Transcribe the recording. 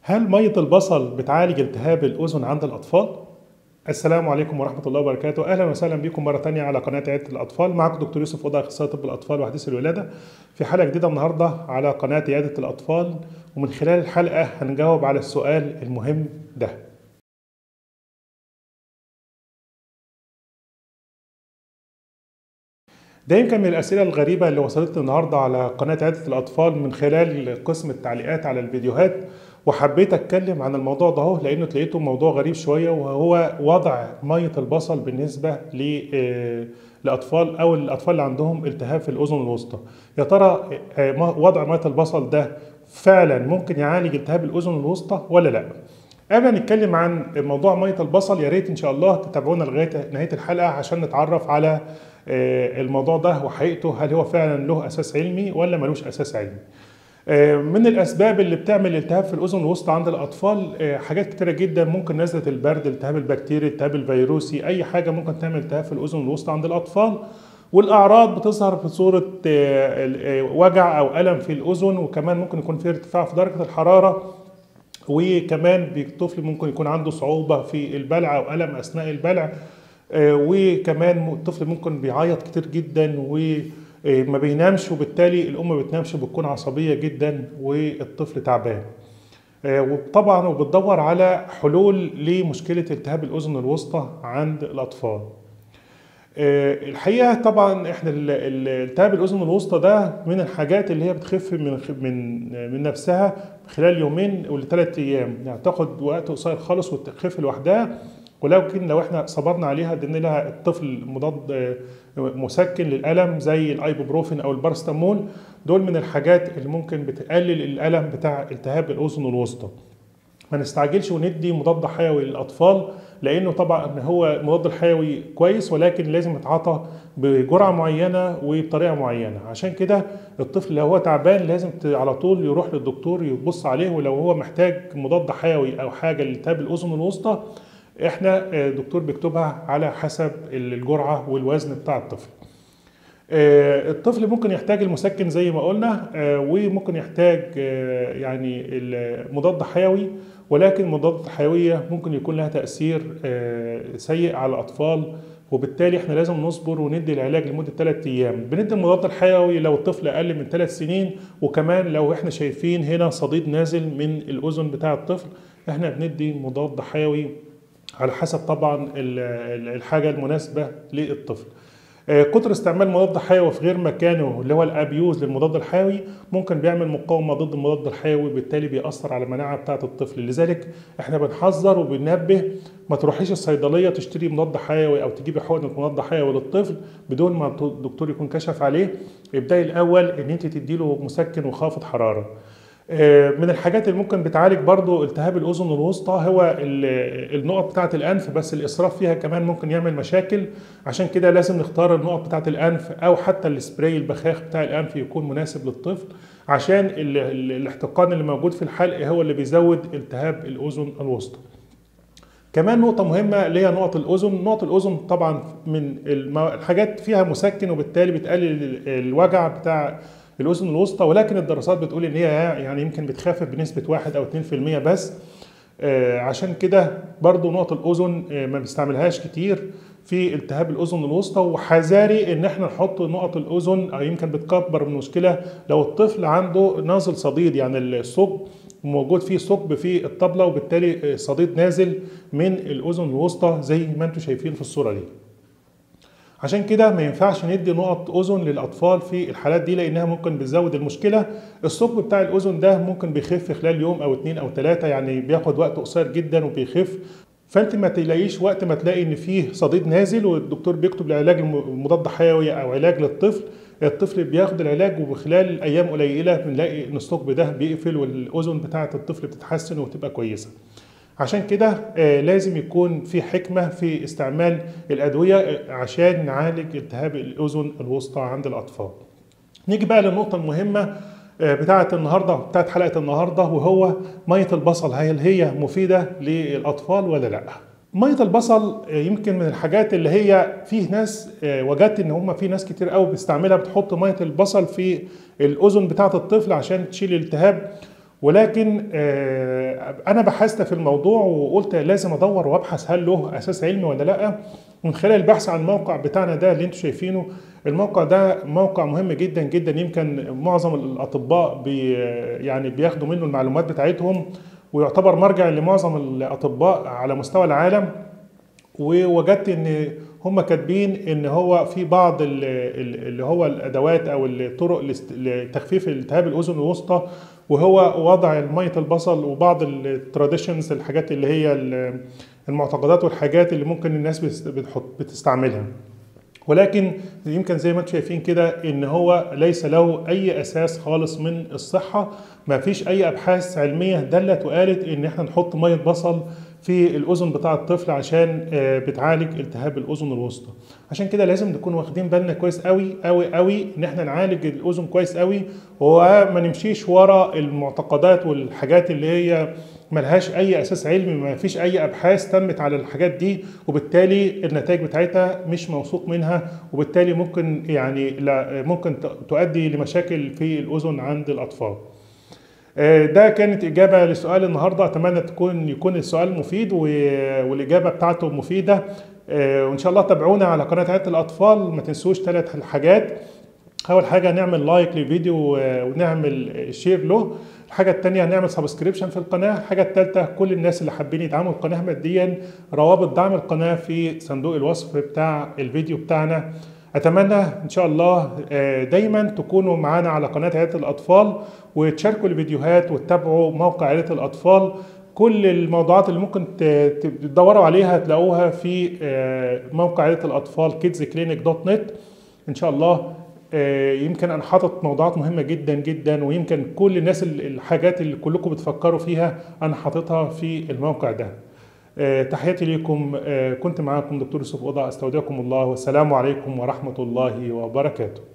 هل مية البصل بتعالج التهاب الأذن عند الأطفال؟ السلام عليكم ورحمة الله وبركاته، أهلا وسهلا بكم مرة تانية على قناة عيادة الأطفال، معكم دكتور يوسف وضع أخصائي طب الأطفال وحديث الولادة في حلقة جديدة النهاردة على قناة عيادة الأطفال ومن خلال الحلقة هنجاوب على السؤال المهم ده. ده يمكن من الأسئلة الغريبة اللي وصلتني النهاردة على قناة عيادة الأطفال من خلال قسم التعليقات على الفيديوهات وحبيت أتكلم عن الموضوع ده اهو لأنه لقيته موضوع غريب شوية وهو وضع مية البصل بالنسبة لأطفال أو الأطفال اللي عندهم التهاب في الأذن الوسطى. يا ترى وضع مية البصل ده فعلا ممكن يعالج التهاب الأذن الوسطى ولا لأ؟ قبل ما نتكلم عن موضوع مية البصل يا ريت إن شاء الله تتابعونا لغاية نهاية الحلقة عشان نتعرف على الموضوع ده وحقيقته هل هو فعلا له اساس علمي ولا ملوش اساس علمي من الاسباب اللي بتعمل التهاب في الاذن الوسطى عند الاطفال حاجات كتيره جدا ممكن نزله البرد التهاب البكتيري التهاب الفيروسي اي حاجه ممكن تعمل التهاب في الاذن الوسطى عند الاطفال والاعراض بتظهر في صوره وجع او الم في الاذن وكمان ممكن يكون في ارتفاع في درجه الحراره وكمان الطفل ممكن يكون عنده صعوبه في البلع او الم اثناء البلع وكمان الطفل ممكن بيعيط كتير جدا وما بينامش وبالتالي الام ما بتنامش بتكون عصبيه جدا والطفل تعبان وطبعا وبتدور على حلول لمشكله التهاب الاذن الوسطى عند الاطفال الحقيقه طبعا احنا التهاب الاذن الوسطى ده من الحاجات اللي هي بتخف من من من نفسها خلال يومين لثلاث ايام يعني تاخد وقت قصير خالص وتخف لوحدها ولكن لو احنا صبرنا عليها ادينا لها الطفل مضاد مسكن للالم زي الايبوبروفين او البارستامول دول من الحاجات اللي ممكن بتقلل الالم بتاع التهاب الاذن الوسطى ما نستعجلش وندي مضاد حيوي للاطفال لانه طبعا هو المضاد الحيوي كويس ولكن لازم يتعاطى بجرعه معينه وبطريقه معينه عشان كده الطفل لو هو تعبان لازم على طول يروح للدكتور يبص عليه ولو هو محتاج مضاد حيوي او حاجه لالتهاب الاذن الوسطى احنا الدكتور بيكتبها على حسب الجرعه والوزن بتاع الطفل الطفل ممكن يحتاج المسكن زي ما قلنا وممكن يحتاج يعني مضاد حيوي ولكن المضادات الحيويه ممكن يكون لها تاثير سيء على الاطفال وبالتالي احنا لازم نصبر وندي العلاج لمده 3 ايام بندي المضاد الحيوي لو الطفل اقل من 3 سنين وكمان لو احنا شايفين هنا صديد نازل من الاذن بتاع الطفل احنا بندي مضاد حيوي على حسب طبعا الحاجه المناسبه للطفل كتر استعمال مضاد حيوي في غير مكانه اللي هو الابيوز للمضاد الحيوي ممكن بيعمل مقاومه ضد المضاد الحيوي وبالتالي بيأثر على المناعه بتاعه الطفل لذلك احنا بنحذر وبننبه ما تروحيش الصيدليه تشتري مضاد حيوي او تجيبي حقنه مضاد حيوي للطفل بدون ما الدكتور يكون كشف عليه ابداي الاول ان انت تديله مسكن وخافض حراره من الحاجات اللي ممكن بتعالج برضو التهاب الاذن الوسطى هو النقط بتاعه الانف بس الاسراف فيها كمان ممكن يعمل مشاكل عشان كده لازم نختار النقط بتاعه الانف او حتى السبراي البخاخ بتاع الانف يكون مناسب للطفل عشان الاحتقان اللي موجود في الحلق هو اللي بيزود التهاب الاذن الوسطى كمان نقطة مهمة اللي هي نقط الأذن، نقط الأذن طبعا من الحاجات فيها مسكن وبالتالي بتقلل الوجع بتاع الاذن الوسطى ولكن الدراسات بتقول ان هي يعني يمكن بتخفف بنسبه 1 او 2% بس آه عشان كده برضو نقط الاذن آه ما بنستعملهاش كتير في التهاب الاذن الوسطى وحذاري ان احنا نحط نقط الاذن او يمكن بتكبر المشكله لو الطفل عنده نازل صديد يعني الثقب موجود فيه ثقب في الطبله وبالتالي صديد نازل من الاذن الوسطى زي ما انتم شايفين في الصوره دي. عشان كده ما ينفعش ندي نقط اذن للاطفال في الحالات دي لانها ممكن بتزود المشكله الثقب بتاع الاذن ده ممكن بيخف خلال يوم او اتنين او تلاته يعني بياخد وقت قصير جدا وبيخف فانت ما تلاقيش وقت ما تلاقي ان فيه صديد نازل والدكتور بيكتب العلاج المضاد حيوي او علاج للطفل الطفل بياخد العلاج وخلال ايام قليله بنلاقي ان الثقب ده بيقفل والاذن بتاعه الطفل بتتحسن وتبقى كويسه عشان كده لازم يكون في حكمة في استعمال الأدوية عشان نعالج التهاب الأذن الوسطى عند الأطفال نيجي بقى للنقطة المهمة بتاعة النهاردة بتاعة حلقة النهاردة وهو مية البصل هل هي مفيدة للأطفال ولا لأ مية البصل يمكن من الحاجات اللي هي فيه ناس وجدت ان هم في ناس كتير قوي بتستعملها بتحط مية البصل في الأذن بتاعة الطفل عشان تشيل الالتهاب ولكن انا بحثت في الموضوع وقلت لازم ادور وابحث هل له اساس علمي ولا لا من خلال البحث عن الموقع بتاعنا ده اللي انتم شايفينه الموقع ده موقع مهم جدا جدا يمكن معظم الاطباء بي يعني بياخدوا منه المعلومات بتاعتهم ويعتبر مرجع لمعظم الاطباء على مستوى العالم ووجدت ان هم كاتبين ان هو في بعض اللي هو الادوات او الطرق لتخفيف التهاب الاذن الوسطى وهو وضع ميه البصل وبعض التراديشنز الحاجات اللي هي المعتقدات والحاجات اللي ممكن الناس بتحط بتستعملها ولكن يمكن زي ما انتم شايفين كده ان هو ليس له اي اساس خالص من الصحه ما فيش اي ابحاث علميه دلت وقالت ان احنا نحط ميه بصل في الاذن بتاع الطفل عشان بتعالج التهاب الاذن الوسطى عشان كده لازم نكون واخدين بالنا كويس قوي قوي قوي ان احنا نعالج الاذن كويس قوي وما نمشيش ورا المعتقدات والحاجات اللي هي ملهاش اي اساس علمي ما فيش اي ابحاث تمت على الحاجات دي وبالتالي النتائج بتاعتها مش موثوق منها وبالتالي ممكن يعني لا ممكن تؤدي لمشاكل في الاذن عند الاطفال ده كانت إجابة لسؤال النهاردة أتمنى تكون يكون السؤال مفيد والإجابة بتاعته مفيدة وإن شاء الله تابعونا على قناة عيادة الأطفال ما تنسوش ثلاث حاجات أول حاجة نعمل لايك للفيديو ونعمل شير له الحاجة التانية هنعمل سبسكريبشن في القناة الحاجة التالتة كل الناس اللي حابين يدعموا القناة ماديا روابط دعم القناة في صندوق الوصف بتاع الفيديو بتاعنا اتمنى ان شاء الله دايما تكونوا معانا على قناه عياده الاطفال وتشاركوا الفيديوهات وتتابعوا موقع عياده الاطفال كل الموضوعات اللي ممكن تدوروا عليها تلاقوها في موقع عياده الاطفال كيدز كلينيك دوت نت ان شاء الله يمكن انا حاطط موضوعات مهمه جدا جدا ويمكن كل الناس الحاجات اللي كلكم بتفكروا فيها انا حاططها في الموقع ده تحياتي لكم كنت معكم دكتور يوسف أوضة استودعكم الله والسلام عليكم ورحمة الله وبركاته